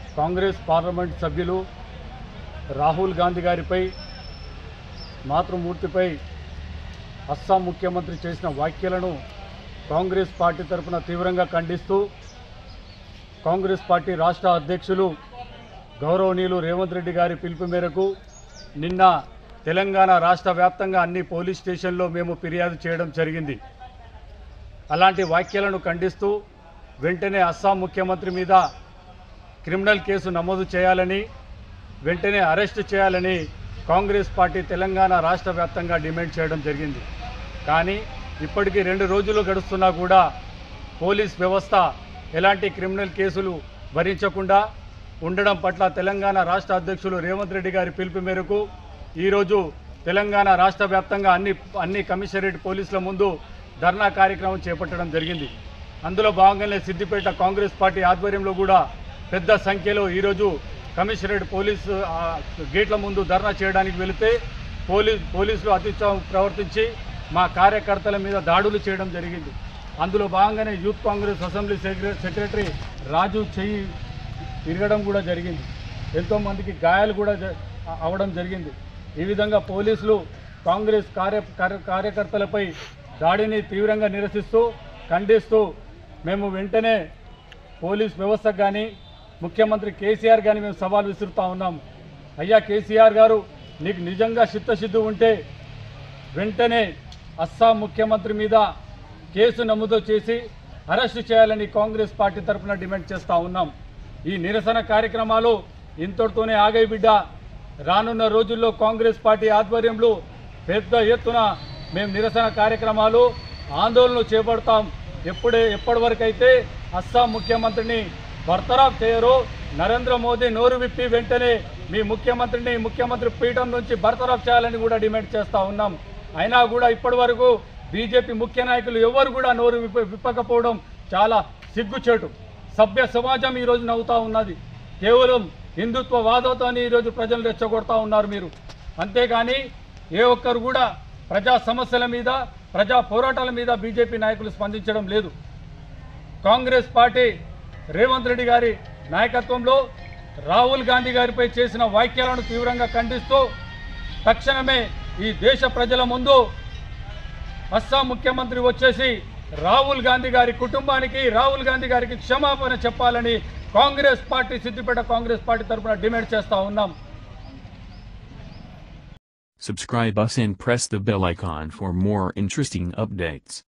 Congress parliament సభ్యులు రాహుల్ గాంధీ గారిపై మాతృమూర్తిపై అస్సాం ముఖ్యమంత్రి చేసిన వ్యాఖ్యలను కాంగ్రెస్ పార్టీ తరఫున తీవ్రంగా ఖండిస్తూ కాంగ్రెస్ పార్టీ రాష్ట్ర అధ్యక్షులు గౌరవనీయులు రేవంత్ రెడ్డి గారి పిలుపు మేరకు నిన్న తెలంగాణ రాష్ట్ర వ్యాప్తంగా అన్ని పోలీస్ స్టేషన్లో మేము ఫిర్యాదు చేయడం జరిగింది అలాంటి వ్యాఖ్యలను ఖండిస్తూ వెంటనే అస్సాం ముఖ్యమంత్రి మీద క్రిమినల్ కేసు నమోదు చేయాలని వెంటనే అరెస్ట్ చేయాలని కాంగ్రెస్ పార్టీ తెలంగాణ రాష్ట్ర వ్యాప్తంగా డిమాండ్ చేయడం జరిగింది కానీ ఇప్పటికీ రెండు రోజులు గడుస్తున్నా కూడా పోలీస్ వ్యవస్థ ఎలాంటి క్రిమినల్ కేసులు భరించకుండా ఉండడం పట్ల తెలంగాణ రాష్ట్ర అధ్యక్షులు రేవంత్ రెడ్డి గారి పిలుపు మేరకు ఈరోజు తెలంగాణ రాష్ట్ర వ్యాప్తంగా అన్ని అన్ని కమిషనరేట్ పోలీసుల ముందు ధర్నా కార్యక్రమం చేపట్టడం జరిగింది అందులో భాగంగానే సిద్దిపేట కాంగ్రెస్ పార్టీ ఆధ్వర్యంలో కూడా పెద్ద సంఖ్యలో ఈరోజు కమిషనరేట్ పోలీసు ఆ, గేట్ల ముందు ధర్నా చేయడానికి వెళితే పోలీస్ పోలీసులు అత్యుత్సాహం ప్రవర్తించి మా కార్యకర్తల మీద దాడులు చేయడం జరిగింది అందులో భాగంగానే యూత్ కాంగ్రెస్ అసెంబ్లీ సెక్ర- సెక్రటరీ రాజు చెయ్యి తిరగడం కూడా జరిగింది ఎంతోమందికి గాయాలు కూడా జ- అవడం జరిగింది ఈ విధంగా పోలీసులు కాంగ్రెస్ కార్య కార్య- కార్యకర్తలపై దాడిని తీవ్రంగా నిరసిస్తూ ఖండిస్తూ మేము వెంటనే పోలీస్ వ్యవస్థకు కానీ ముఖ్యమంత్రి కేసీఆర్ కానీ మేము సవాల్ విసురుతా ఉన్నాం అయ్యా కేసీఆర్ గారు నీకు నిజంగా చిత్తశుద్ధి ఉంటే వెంటనే అస్సాం ముఖ్యమంత్రి మీద కేసు నమోదు చేసి అరెస్టు చేయాలని కాంగ్రెస్ పార్టీ తరఫున డిమాండ్ చేస్తా ఉన్నాం ఈ నిరసన కార్యక్రమాలు ఇంతటితోనే ఆగాయి బిడ్డ రానున్న రోజుల్లో కాంగ్రెస్ పార్టీ ఆధ్వర్యంలో పెద్ద ఎత్తున మేము నిరసన కార్యక్రమాలు ఆందోళనలు చేపడతాం ఎప్పుడే ఎప్పటి వరకు అయితే అస్సాం ముఖ్యమంత్రిని బర్తరాఫ్ చేయరో నరేంద్ర మోదీ నోరు విప్పి వెంటనే మీ ముఖ్యమంత్రిని ముఖ్యమంత్రి పీఠం నుంచి బర్తరాఫ్ చేయాలని కూడా డిమాండ్ చేస్తా ఉన్నాం అయినా కూడా ఇప్పటి వరకు బీజేపీ ముఖ్య నాయకులు ఎవరు కూడా నోరు విప్ప విప్పకపోవడం చాలా సిగ్గుచేటు సభ్య సమాజం ఈరోజు నవ్వుతా ఉన్నది కేవలం హిందుత్వ వాదంతో ఈరోజు ప్రజలు రెచ్చగొడతా ఉన్నారు మీరు అంతేగాని ఏ ఒక్కరు కూడా ప్రజా సమస్యల మీద ప్రజా పోరాటాల మీద బీజేపీ నాయకులు స్పందించడం లేదు కాంగ్రెస్ పార్టీ రేవంత్ రెడ్డి గారి నాయకత్వంలో రాహుల్ గాంధీ గారిపై చేసిన వ్యాఖ్యలను తీవ్రంగా ఖండిస్తూ తక్షణమే ఈ దేశ ప్రజల ముందు అస్సాం ముఖ్యమంత్రి వచ్చేసి రాహుల్ గాంధీ గారి కుటుంబానికి రాహుల్ గాంధీ గారికి క్షమాపణ చెప్పాలని కాంగ్రెస్ పార్టీ సిద్దిపేట కాంగ్రెస్ పార్టీ తరఫున డిమాండ్ చేస్తా ఉన్నాం Subscribe us and press the bell icon for more interesting updates.